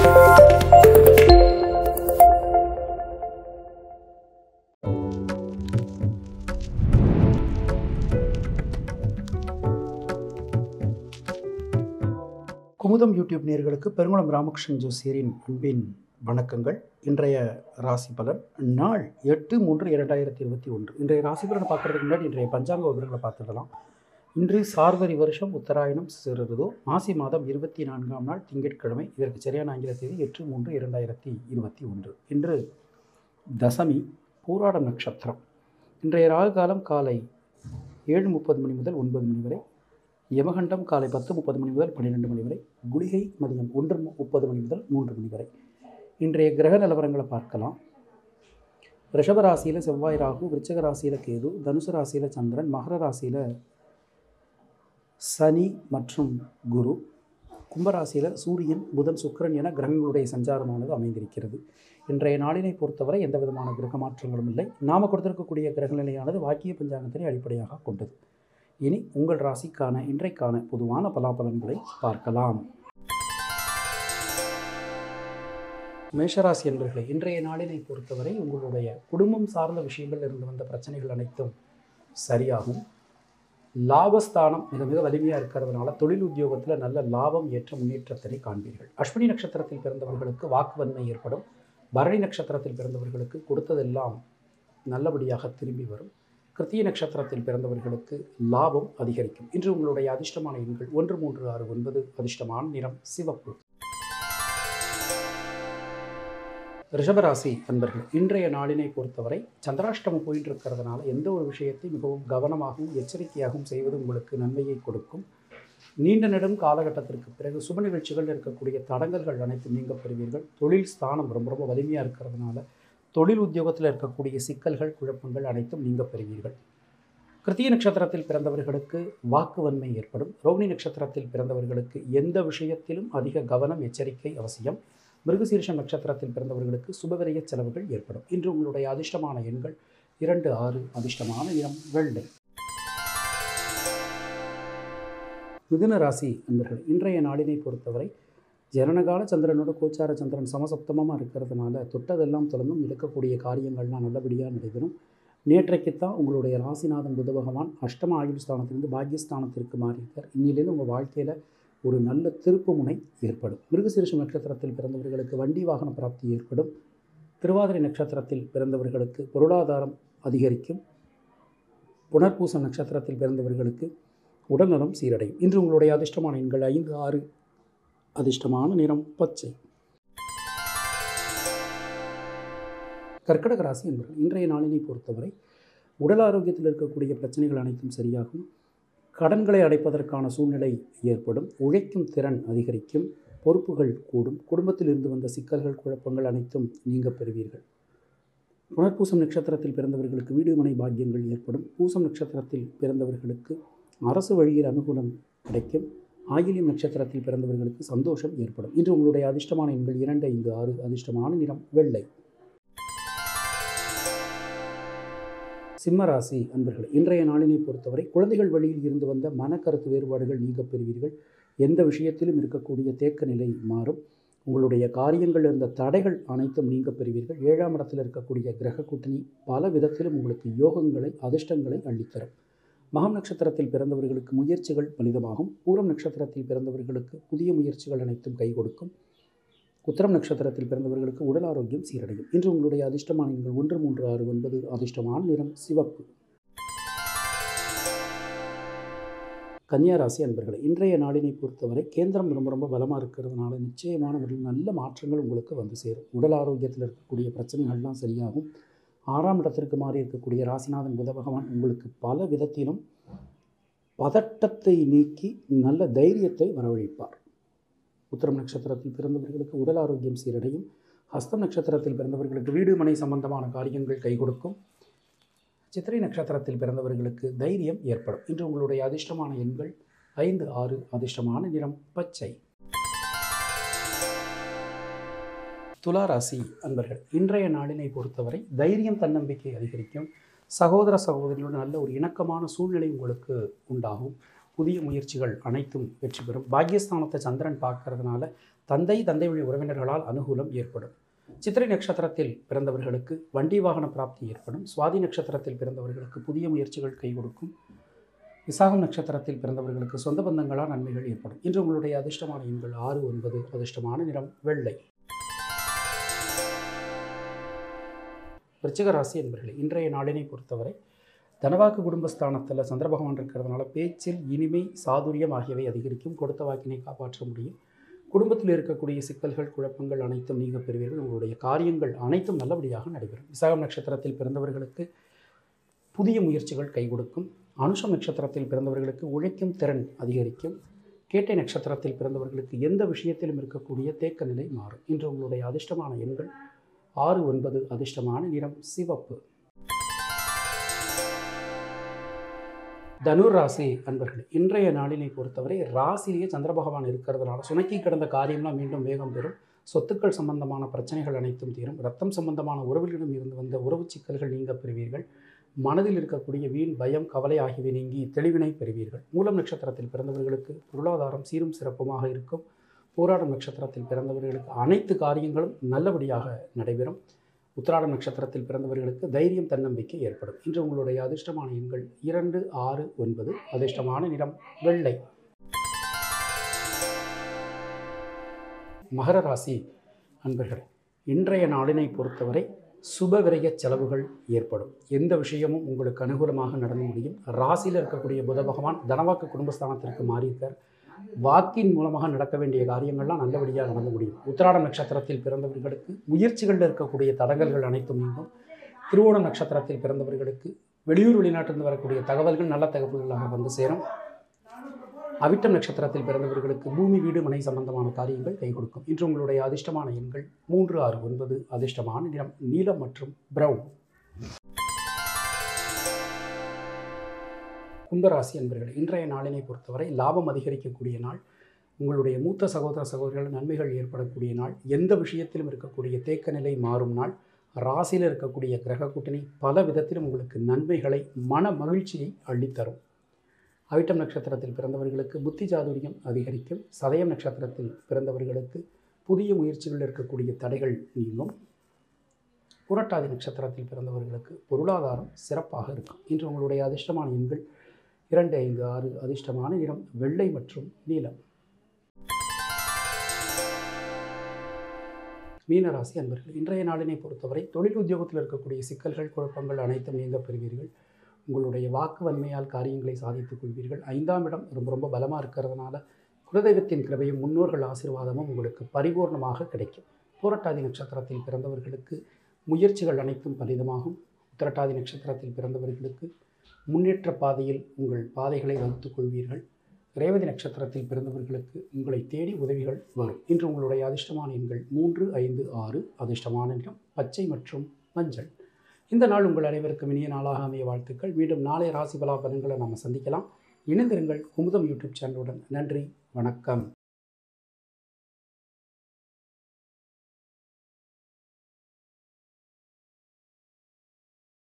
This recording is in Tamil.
குமுதம் யூடியூப் நேயர்களுக்கு பெருங்குளம் ராமகிருஷ்ணன் ஜோசியரின் அன்பின் வணக்கங்கள் இன்றைய ராசி பலன் நாள் எட்டு மூன்று இரண்டாயிரத்தி இருபத்தி ஒன்று இன்றைய ராசி பலனை பார்க்குறதுக்கு முன்னாடி இன்றைய பஞ்சாங்க விவரங்களை பார்த்துடலாம் இன்று சார்வரி வருஷம் உத்தராயணம் சிறுதோ மாசி மாதம் இருபத்தி நான்காம் நாள் திங்கட்கிழமை இதற்கு சரியான ஆங்கில தேதி எட்டு மூன்று இரண்டாயிரத்தி இருபத்தி ஒன்று இன்று தசமி பூராடம் நட்சத்திரம் இன்றைய ராகு காலம் காலை ஏழு முப்பது மணி முதல் ஒன்பது மணி வரை யமகண்டம் காலை பத்து முப்பது மணி முதல் பன்னிரெண்டு மணி வரை குளிகை மதியம் ஒன்று முப்பது மணி முதல் மூன்று மணி வரை இன்றைய கிரக நிலவரங்களை பார்க்கலாம் ரிஷப ராசியில் செவ்வாய் ராகு விருச்சக ராசியில் கேது தனுசு ராசியில் சந்திரன் மகர ராசியில் சனி மற்றும் குரு கும்பராசியில் சூரியன் புதன் சுக்கிரன் என கிரகங்களுடைய சஞ்சாரமானது அமைந்திருக்கிறது இன்றைய நாளினை பொறுத்தவரை எந்த விதமான கிரக மாற்றங்களும் இல்லை நாம் கொடுத்திருக்கக்கூடிய கிரகநிலையானது வாக்கிய பஞ்சாங்கத்தினை அடிப்படையாக கொண்டது இனி உங்கள் ராசிக்கான இன்றைக்கான பொதுவான பலாபலன்களை பார்க்கலாம் மேஷராசி என்பர்களே இன்றைய நாளினை பொறுத்தவரை உங்களுடைய குடும்பம் சார்ந்த விஷயங்கள் இருந்து வந்த பிரச்சனைகள் அனைத்தும் சரியாகும் லாபஸ்தானம் மிக மிக வலிமையாக இருக்கிறதுனால தொழில் உத்தியோகத்தில் நல்ல லாபம் ஏற்ற முன்னேற்றத்தினை காண்பீர்கள் அஸ்வினி நட்சத்திரத்தில் பிறந்தவர்களுக்கு வாக்குவன்மை ஏற்படும் பரணி நட்சத்திரத்தில் பிறந்தவர்களுக்கு கொடுத்ததெல்லாம் நல்லபடியாக திரும்பி வரும் கிருத்திய நட்சத்திரத்தில் பிறந்தவர்களுக்கு லாபம் அதிகரிக்கும் இன்று உங்களுடைய அதிர்ஷ்டமான எண்கள் ஒன்று மூன்று ஆறு ஒன்பது அதிர்ஷ்டமான நிறம் சிவப்பு ரிஷபராசி அன்பர்கள் இன்றைய நாளினை பொறுத்தவரை சந்திராஷ்டமம் போயிட்டு இருக்கிறதுனால எந்த ஒரு விஷயத்தை மிகவும் கவனமாகவும் எச்சரிக்கையாகவும் செய்வது உங்களுக்கு நன்மையை கொடுக்கும் நீண்ட நெடும் காலகட்டத்திற்கு பிறகு சுப நிகழ்ச்சிகள் இருக்கக்கூடிய தடங்கல்கள் அனைத்தும் நீங்க பெறுவீர்கள் தொழில் ஸ்தானம் ரொம்ப ரொம்ப வலிமையாக இருக்கிறதுனால தொழில் உத்தியோகத்தில் இருக்கக்கூடிய சிக்கல்கள் குழப்பங்கள் அனைத்தும் நீங்க பெறுவீர்கள் கிருத்திய நட்சத்திரத்தில் பிறந்தவர்களுக்கு வாக்குவன்மை ஏற்படும் ரோகிணி நட்சத்திரத்தில் பிறந்தவர்களுக்கு எந்த விஷயத்திலும் அதிக கவனம் எச்சரிக்கை அவசியம் மிருகசீரிஷம் நட்சத்திரத்தில் பிறந்தவர்களுக்கு சுபவிரய செலவுகள் ஏற்படும் இன்று உங்களுடைய அதிர்ஷ்டமான எண்கள் இரண்டு ஆறு அதிர்ஷ்டமான இனம் வெள்ளை மிதுன ராசி அன்பர்கள் இன்றைய நாளினை பொறுத்தவரை ஜனனகால சந்திரனோட கோச்சார சந்திரன் சமசப்தமமாக இருக்கிறதுனால தொட்டதெல்லாம் தொடர்ந்தும் இழக்கக்கூடிய காரியங்கள்லாம் நல்லபடியாக நடைபெறும் நேற்றைக்குத்தான் உங்களுடைய ராசிநாதன் புத பகவான் அஷ்டம ஆயுள் ஸ்தானத்திலிருந்து பாக்கியஸ்தானத்திற்கு மாறியிருக்கார் இன்னிலேருந்து உங்கள் வாழ்க்கையில் ஒரு நல்ல திருப்பு முனை ஏற்படும் மிருகசீரிஷம் நட்சத்திரத்தில் பிறந்தவர்களுக்கு வண்டி வாகன பிராப்தி ஏற்படும் திருவாதிரை நட்சத்திரத்தில் பிறந்தவர்களுக்கு பொருளாதாரம் அதிகரிக்கும் புனர்பூசம் நட்சத்திரத்தில் பிறந்தவர்களுக்கு உடல்நலம் சீரடையும் இன்று உங்களுடைய அதிர்ஷ்டமான எண்கள் ஐந்து ஆறு அதிர்ஷ்டமான நிறம் பச்சை கர்க்கடக ராசி என்பவர்கள் இன்றைய நாளினை பொறுத்தவரை உடல் ஆரோக்கியத்தில் இருக்கக்கூடிய பிரச்சனைகள் அனைத்தும் சரியாகும் கடன்களை அடைப்பதற்கான சூழ்நிலை ஏற்படும் உழைக்கும் திறன் அதிகரிக்கும் பொறுப்புகள் கூடும் குடும்பத்தில் இருந்து வந்த சிக்கல்கள் குழப்பங்கள் அனைத்தும் நீங்க பெறுவீர்கள் புனர்பூசம் நட்சத்திரத்தில் பிறந்தவர்களுக்கு வீடு மனை பாக்கியங்கள் ஏற்படும் பூசம் நட்சத்திரத்தில் பிறந்தவர்களுக்கு அரசு வழியில் அனுகூலம் கிடைக்கும் ஆயிலியம் நட்சத்திரத்தில் பிறந்தவர்களுக்கு சந்தோஷம் ஏற்படும் இன்று உங்களுடைய அதிர்ஷ்டமான எண்கள் இரண்டு ஐந்து ஆறு அதிர்ஷ்டமான நிறம் வெள்ளை சிம்மராசி அன்பர்கள் இன்றைய நாளினை பொறுத்தவரை குழந்தைகள் வழியில் இருந்து வந்த மனக்கருத்து வேறுபாடுகள் நீங்கப் பெறுவீர்கள் எந்த விஷயத்திலும் இருக்கக்கூடிய தேக்க நிலை மாறும் உங்களுடைய காரியங்கள் இருந்த தடைகள் அனைத்தும் நீங்க பெறுவீர்கள் ஏழாம் இடத்தில் இருக்கக்கூடிய கிரக கூட்டணி பல விதத்திலும் உங்களுக்கு யோகங்களை அதிர்ஷ்டங்களை அள்ளித்தரும் மகம் நட்சத்திரத்தில் பிறந்தவர்களுக்கு முயற்சிகள் பலிதமாகும் பூரம் நட்சத்திரத்தில் பிறந்தவர்களுக்கு புதிய முயற்சிகள் அனைத்தும் கை கொடுக்கும் உத்தரம் நட்சத்திரத்தில் பிறந்தவர்களுக்கு உடல் ஆரோக்கியம் சீரடையும் இன்று உங்களுடைய அதிர்ஷ்டமான எண்கள் ஒன்று மூன்று ஆறு ஒன்பது அதிர்ஷ்டமான நிறம் சிவப்பு கன்னியாராசி அன்பர்களே இன்றைய நாளினை பொறுத்தவரை கேந்திரம் ரொம்ப ரொம்ப பலமாக இருக்கிறதுனால நிச்சயமான முறையில் நல்ல மாற்றங்கள் உங்களுக்கு வந்து சேரும் உடல் ஆரோக்கியத்தில் இருக்கக்கூடிய பிரச்சனைகள்லாம் சரியாகும் ஆறாம் இடத்திற்கு மாறி இருக்கக்கூடிய ராசிநாதன் புத பகவான் உங்களுக்கு பல விதத்திலும் பதட்டத்தை நீக்கி நல்ல தைரியத்தை வரவழைப்பார் உத்தரம் நட்சத்திரத்தில் பிறந்தவர்களுக்கு உடல் ஆரோக்கியம் சீரடையும் ஹஸ்தம் நட்சத்திரத்தில் பிறந்தவர்களுக்கு வீடு மனை சம்பந்தமான காரியங்கள் கை கொடுக்கும் சித்திரை நட்சத்திரத்தில் பிறந்தவர்களுக்கு தைரியம் ஏற்படும் இன்று உங்களுடைய அதிர்ஷ்டமான எண்கள் ஐந்து ஆறு அதிர்ஷ்டமான நிறம் பச்சை துளாராசி அன்பர்கள் இன்றைய நாளினை பொறுத்தவரை தைரியம் தன்னம்பிக்கை அதிகரிக்கும் சகோதர சகோதரிகளோடு நல்ல ஒரு இணக்கமான சூழ்நிலை உங்களுக்கு உண்டாகும் புதிய முயற்சிகள் அனைத்தும் வெற்றி பெறும் பாக்கியஸ்தானத்தை சந்திரன் பார்க்கறதுனால தந்தை தந்தை வழி உறவினர்களால் அனுகூலம் ஏற்படும் சித்திரை நட்சத்திரத்தில் பிறந்தவர்களுக்கு வண்டி வாகன பிராப்தி ஏற்படும் சுவாதி நட்சத்திரத்தில் பிறந்தவர்களுக்கு புதிய முயற்சிகள் கை கொடுக்கும் விசாகம் நட்சத்திரத்தில் பிறந்தவர்களுக்கு சொந்த பந்தங்களால் நன்மைகள் ஏற்படும் இன்று உங்களுடைய அதிர்ஷ்டமான எண்கள் ஆறு ஒன்பது அதிர்ஷ்டமான நிறம் வெள்ளை விருச்சிக ராசி என்பர்களே இன்றைய நாளினை பொறுத்தவரை தனவாக்கு குடும்பஸ்தானத்தில் சந்திர பகவான் இருக்கிறதுனால பேச்சில் இனிமை சாதுரியம் ஆகியவை அதிகரிக்கும் கொடுத்த வாக்கினை காப்பாற்ற முடியும் குடும்பத்தில் இருக்கக்கூடிய சிக்கல்கள் குழப்பங்கள் அனைத்தும் நீங்க பெறுவீர்கள் உங்களுடைய காரியங்கள் அனைத்தும் நல்லபடியாக நடைபெறும் விசாகம் நட்சத்திரத்தில் பிறந்தவர்களுக்கு புதிய முயற்சிகள் கை கொடுக்கும் அனுஷம் நட்சத்திரத்தில் பிறந்தவர்களுக்கு உழைக்கும் திறன் அதிகரிக்கும் கேட்டை நட்சத்திரத்தில் பிறந்தவர்களுக்கு எந்த விஷயத்திலும் இருக்கக்கூடிய தேக்க நிலை மாறும் இன்று உங்களுடைய அதிர்ஷ்டமான எண்கள் ஆறு ஒன்பது அதிர்ஷ்டமான நிறம் சிவப்பு தனுர் ராசி அன்பர்களே இன்றைய நாளினை பொறுத்தவரை ராசியிலேயே சந்திர பகவான் இருக்கிறதுனால சுணக்கி கிடந்த காரியம்லாம் மீண்டும் வேகம் பெறும் சொத்துக்கள் சம்பந்தமான பிரச்சனைகள் அனைத்தும் தீரும் ரத்தம் சம்பந்தமான உறவுகளிடம் இருந்து வந்த உறவு சிக்கல்கள் நீங்க பெறுவீர்கள் மனதில் இருக்கக்கூடிய வீண் பயம் கவலை ஆகியவை நீங்கி தெளிவினை பெறுவீர்கள் மூலம் நட்சத்திரத்தில் பிறந்தவர்களுக்கு பொருளாதாரம் சீரும் சிறப்புமாக இருக்கும் போராடும் நட்சத்திரத்தில் பிறந்தவர்களுக்கு அனைத்து காரியங்களும் நல்லபடியாக நடைபெறும் உத்திராடம் நட்சத்திரத்தில் பிறந்தவர்களுக்கு தைரியம் தன்னம்பிக்கை ஏற்படும் இன்று உங்களுடைய அதிர்ஷ்டமான எண்கள் இரண்டு ஆறு ஒன்பது அதிர்ஷ்டமான நிறம் வெள்ளை மகர ராசி அன்பர்களே இன்றைய நாளினை பொறுத்தவரை சுப விரய செலவுகள் ஏற்படும் எந்த விஷயமும் உங்களுக்கு அனுகூலமாக நடந்து முடியும் ராசியில் இருக்கக்கூடிய புத பகவான் தனவாக்கு குடும்பஸ்தானத்திற்கு மாறியிருக்கார் வாக்கின் மூலமாக நடக்க வேண்டிய காரியங்கள்லாம் நல்லபடியாக நடந்து முடியும் உத்திராடம் நட்சத்திரத்தில் பிறந்தவர்களுக்கு முயற்சிகளில் இருக்கக்கூடிய தடங்கல்கள் அனைத்தும் நீங்கும் திருவோணம் நட்சத்திரத்தில் பிறந்தவர்களுக்கு வெளியூர் வெளிநாட்டிலிருந்து வரக்கூடிய தகவல்கள் நல்ல தகவல்களாக வந்து சேரும் அவிட்டம் நட்சத்திரத்தில் பிறந்தவர்களுக்கு பூமி வீடு மனை சம்பந்தமான காரியங்கள் கை கொடுக்கும் இன்று உங்களுடைய அதிர்ஷ்டமான எண்கள் மூன்று ஆறு ஒன்பது அதிர்ஷ்டமான நிறம் நீலம் மற்றும் பிரவுன் கும்பராசி என்பர்கள் இன்றைய நாளினை பொறுத்தவரை லாபம் அதிகரிக்கக்கூடிய நாள் உங்களுடைய மூத்த சகோதர சகோதரிகள் நன்மைகள் ஏற்படக்கூடிய நாள் எந்த விஷயத்திலும் இருக்கக்கூடிய தேக்க நிலை மாறும் நாள் ராசியில் இருக்கக்கூடிய கிரக கூட்டணி பல விதத்திலும் உங்களுக்கு நன்மைகளை மன மகிழ்ச்சியை அள்ளித்தரும் அவிட்டம் நட்சத்திரத்தில் பிறந்தவர்களுக்கு புத்தி சாதுரியம் அதிகரிக்கும் சதயம் நட்சத்திரத்தில் பிறந்தவர்களுக்கு புதிய முயற்சிகளில் இருக்கக்கூடிய தடைகள் நீங்கும் புரட்டாதி நட்சத்திரத்தில் பிறந்தவர்களுக்கு பொருளாதாரம் சிறப்பாக இருக்கும் இன்று உங்களுடைய அதிர்ஷ்டமான எண்கள் இரண்டு ஐந்து ஆறு அதிர்ஷ்டமான நிறம் வெள்ளை மற்றும் நீலம் மீனராசி அன்பர்கள் இன்றைய நாளினை பொறுத்தவரை தொழில் உத்தியோகத்தில் இருக்கக்கூடிய சிக்கல்கள் குழப்பங்கள் அனைத்தும் நீங்க பெறுவீர்கள் உங்களுடைய வாக்கு வன்மையால் காரியங்களை சாதித்துக் கொள்வீர்கள் ஐந்தாம் இடம் ரொம்ப ரொம்ப பலமாக இருக்கிறதுனால குலதெய்வத்தின் கிருபையும் முன்னோர்கள் ஆசீர்வாதமும் உங்களுக்கு பரிபூர்ணமாக கிடைக்கும் பூரட்டாதி நட்சத்திரத்தில் பிறந்தவர்களுக்கு முயற்சிகள் அனைத்தும் பலிதமாகும் உத்திரட்டாதி நட்சத்திரத்தில் பிறந்தவர்களுக்கு முன்னேற்ற பாதையில் உங்கள் பாதைகளை வகுத்துக் கொள்வீர்கள் ரேவதி நட்சத்திரத்தில் பிறந்தவர்களுக்கு உங்களை தேடி உதவிகள் வரும் இன்று உங்களுடைய அதிர்ஷ்டமான எண்கள் மூன்று ஐந்து ஆறு அதிர்ஷ்டமான நிறம் பச்சை மற்றும் மஞ்சள் இந்த நாள் உங்கள் அனைவருக்கும் இனிய நாளாக அமைய வாழ்த்துக்கள் மீண்டும் நாளை ராசி பலா பலன்களை நம்ம சந்திக்கலாம் இணைந்திருங்கள் குமுதம் யூடியூப் சேனலுடன் நன்றி வணக்கம்